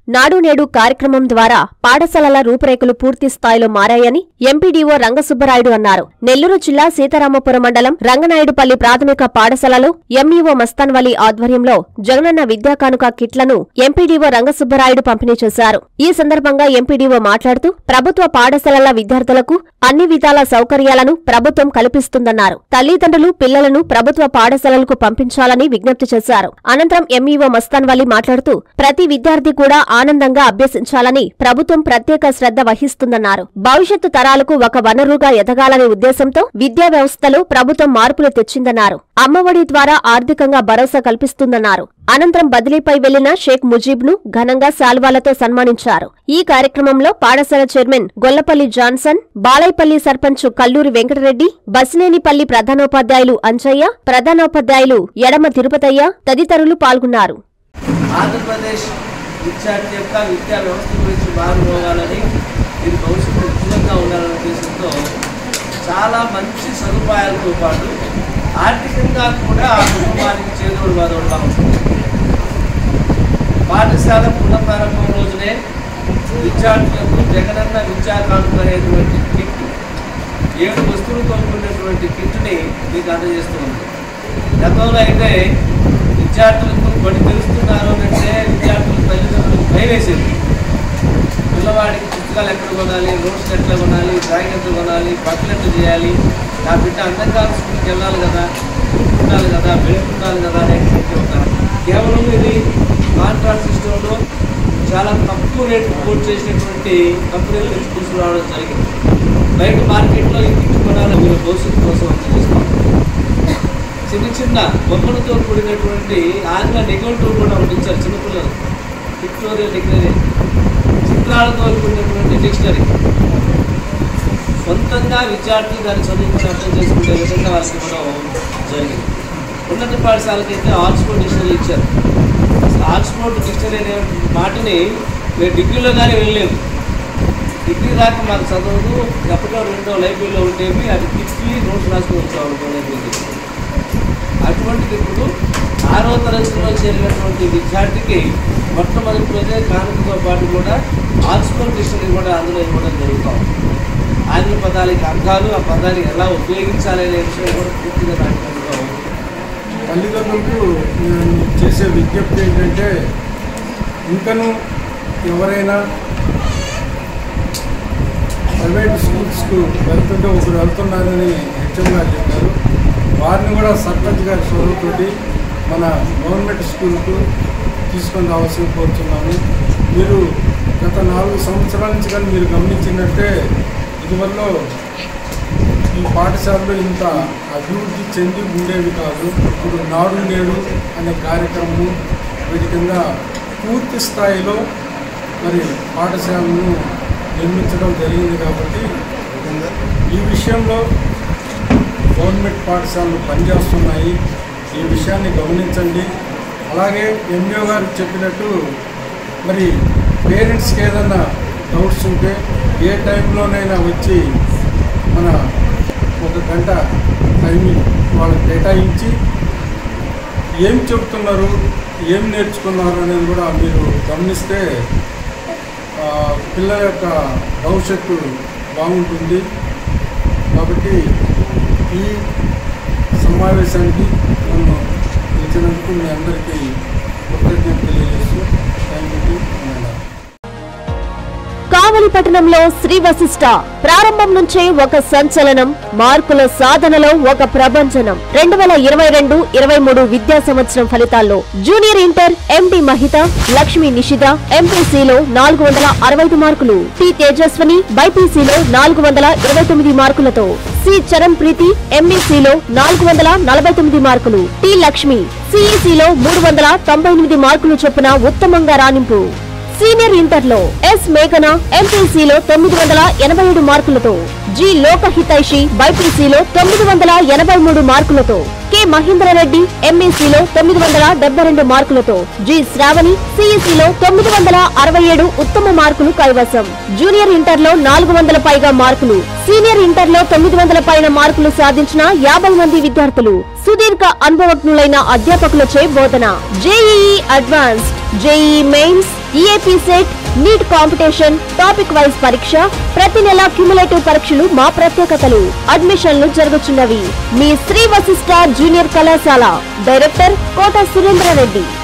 నాడు నేడు కార్యక్రమం ద్వారా పాఠశాలల రూపురేఖలు పూర్తి స్థాయిలో మారాయని ఎంపీడీఓ రంగసుబ్బరాయుడు అన్నారు నెల్లూరు జిల్లా సీతారామపురం మండలం రంగనాయుడుపల్లి ప్రాథమిక పాఠశాలలో ఎంఈఓ మస్తాన్వలి ఆధ్వర్యంలో జగనన్న విద్యా కానుక కిట్లను ఎంపీడీఓ రంగసుబ్బరాయుడు పంపిణీ చేశారు ఈ సందర్భంగా ఎంపీడీఓ మాట్లాడుతూ ప్రభుత్వ పాఠశాలల విద్యార్థులకు అన్ని విధాల సౌకర్యాలను ప్రభుత్వం కల్పిస్తుందన్నారు తల్లిదండ్రులు పిల్లలను ప్రభుత్వ పాఠశాలలకు పంపించాలని విజ్ఞప్తి చేశారు అనంతరం ఎంఈఓ మస్తాన్వలి మాట్లాడుతూ ప్రతి విద్యార్థి కూడా ఆనందంగా అభ్యసించాలని ప్రభుత్వం ప్రత్యేక శ్రద్ధ వహిస్తుందన్నారు భవిష్యత్తు తరాలకు ఒక వనరుగా ఎదగాలనే ఉద్దేశంతో విద్యా వ్యవస్థలో ప్రభుత్వం మార్పులు తెచ్చిందన్నారు అమ్మఒడి ద్వారా ఆర్థికంగా భరోసా కల్పిస్తుందన్నారు అనంతరం బదిలీపై వెళ్లిన షేక్ ముజీబ్ ను ఘనంగా శాల్వాలతో సన్మానించారు ఈ కార్యక్రమంలో పాఠశాల చైర్మన్ గొల్లపల్లి జాన్సన్ బాలైపల్లి సర్పంచ్ కల్లూరి వెంకటరెడ్డి బసినేనిపల్లి ప్రధానోపాధ్యాయులు అంజయ్య ప్రధానోపాధ్యాయులు ఎడమ తిరుపతయ్య తదితరులు పాల్గొన్నారు ఆంధ్రప్రదేశ్ విద్యార్థి యొక్క విద్యా వ్యవస్థ గురించి మారుమోగాలని దీని భవిష్యత్తు ఉజ్వలంగా ఉండాలనే ఉద్దేశంతో చాలా మంచి సదుపాయాలతో పాటు ఆర్థికంగా కూడా ఆ కుటుంబానికి చేదోడు వాదోడుగా ఉంటుంది పాఠశాల పునఃప్రారంభం రోజునే విద్యార్థులకు జగనన్న విద్యా కానుక అనేటువంటి కిట్ ఏడు వస్తువులు కొనుక్కున్నటువంటి కిట్ని మీకు అందజేస్తూ ఉంది గతంలో అయితే విద్యార్థులకు కొన్ని తెలుస్తున్నారు అంటే విద్యార్థులకు తల్లిదండ్రులకు భయం వేసేది పిల్లవాడికి పుస్తకాలు ఎక్కడ కొనాలి నోట్స్ ఎట్లా కొనాలి డ్రాయింగ్ ఎట్లా కొనాలి బట్టలు ఎట్లా చేయాలి నా బిడ్డ అందంగా స్కూల్కి వెళ్ళాలి కదా ఉండాలి కదా బెల్ట్ ఉండాలి కదా అనేటువంటి ఒక కేవలం ఇది కాంట్రాక్ట్ సిస్టంలో చాలా తక్కువ రేటు కోట్ చేసినటువంటి కంపెనీలు నుంచి తీసుకురావడం జరిగింది బయట మార్కెట్లో ఈ కిట్ కొనాలి మీరు భవిష్యత్తు కోసం అంత చేస్తాం చిన్న చిన్న బొమ్మలతో కూడినటువంటి ఆంగ్ల నిఘంటువు కూడా ఒకటి ఇచ్చారు చిన్నపిల్లలు పిక్టోరియల్ డిక్షనరీ చిత్రాలతో కూడినటువంటి డిక్షనరీ సొంతంగా విద్యార్థులు దాన్ని చదువుకుని అర్థం చేసుకునే విధంగా వాళ్ళకి ఇవ్వడం జరిగింది ఉన్నత పాఠశాలకైతే ఆక్స్ఫోర్డ్ డిక్షనరీ ఇచ్చారు అసలు ఆక్స్ఫోర్డ్ డిక్షనరీ అనే మాటని మేము డిగ్రీలో కానీ వెళ్ళలేదు డిగ్రీ దాకా మాకు చదవదు ఎప్పటికో రెండో లైబ్రరీలో ఉండేవి అది తిప్పి నోట్స్ రాసుకొని వచ్చేవాళ్ళు కొనేది అటువంటిది ఇప్పుడు ఆరో తరగతిలో చేరినటువంటి విద్యార్థికి మొట్టమొదటి రోజే కానుకతో పాటు కూడా ఆక్స్ఫోర్డ్ డిక్షనరీ కూడా అందులో ఇవ్వడం జరుగుతాం ఆంగ్ల పదాలకి అర్థాలు ఆ పదాన్ని ఎలా ఉపయోగించాలి అనే విషయం కూడా పూర్తిగా దాంట్లో ఉంది. తల్లిదండ్రులకు నేను చేసే విజ్ఞప్తి ఏంటంటే ఇంకను ఎవరైనా ప్రైవేట్ స్కూల్స్కు వెళ్తుంటే ఒకరు వెళ్తున్నారని హెచ్ఎం గారు చెప్పారు వారిని కూడా సర్పంచ్ గారి చొరవతోటి మన గవర్నమెంట్ స్కూల్కు తీసుకొని రావాల్సింది కోరుతున్నాము మీరు గత నాలుగు సంవత్సరాల నుంచి కానీ మీరు గమనించినట్టే ఇదివల్ల ఈ పాఠశాలలో ఇంత అభివృద్ధి చెంది ఉండేవి కాదు ఇప్పుడు నాడు నేడు అనే కార్యక్రమం వీటి కింద పూర్తి స్థాయిలో మరి పాఠశాలను నిర్మించడం జరిగింది కాబట్టి ఈ విషయంలో గవర్నమెంట్ పాఠశాలలు పనిచేస్తున్నాయి ఈ విషయాన్ని గమనించండి అలాగే ఎంఓ గారు చెప్పినట్టు మరి పేరెంట్స్కి ఏదైనా డౌట్స్ ఉంటే ఏ టైంలోనైనా వచ్చి మన ఒక గంట టైమింగ్ వాళ్ళకి కేటాయించి ఏం చెప్తున్నారు ఏం నేర్చుకున్నారు అనేది కూడా మీరు గమనిస్తే ఆ, పిల్లల యొక్క భవిష్యత్తు బాగుంటుంది కాబట్టి ఈ సమావేశానికి నన్ను పిలిచినందుకు మీ అందరికీ కృతజ్ఞత తెలియజేస్తూ థ్యాంక్ యూ మేడం కావలి పట్టణంలో శ్రీ వశిష్ట ప్రారంభం నుంచే ఒక సంచలనం మార్కుల సాధనలో ఒక ప్రభంజనం రెండు వేల ఇరవై రెండు ఇరవై మూడు విద్యా సంవత్సరం ఫలితాల్లో junior inter MD Mahitha Lakshmi Nishitha ఎంపీసీలో నాలుగు వందల అరవై ఐదు మార్కులు టి తేజస్వని బైపీసీలో నాలుగు వందల ఇరవై తొమ్మిది మార్కులతో సి చరణ్ ప్రీతి ఎంఈసీలో నాలుగు వందల నలభై తొమ్మిది మార్కులు టి లక్ష్మి సిఈసీలో మూడు వందల తొంభై ఎనిమిది మార్కులు చొప్పున ఉత్తమంగా రాణింపు సీనియర్ ఇంటర్లో ఎస్ మేఘన ఎంపీసీలో తొమ్మిది వందల ఎనభై ఏడు మార్కులతో జి లోకహితైషి బైపీసీలో తొమ్మిది వందల ఎనభై మూడు మార్కులతో కె మహేంద్రరెడ్డి ఎంఎస్సీలో తొమ్మిది వందల డెబ్బై రెండు మార్కులతో జి శ్రావణి సిఎస్సిలో తొమ్మిది వందల అరవై ఏడు ఉత్తమ మార్కులు కైవసం జూనియర్ ఇంటర్ లో నాలుగు వందల పైగా మార్కులు సీనియర్ ఇంటర్ లో తొమ్మిది వందల పైన మార్కులు సాధించిన యాభై మంది విద్యార్థులు సుదీర్ఘ అనుభవజ్ఞులైన అధ్యాపకులచే బోధన JEE advanced JEE mains EAP CET NEET competition topic wise పరీక్ష ప్రతి నెల క్యుములేటివ్ పరీక్షలు మా ప్రత్యేకతలు అడ్మిషన్లు జరుగుతున్నవి మీ శ్రీ వశిష్ట జూనియర్ కళాశాల డైరెక్టర్ కోట సురేంద్రారెడ్డి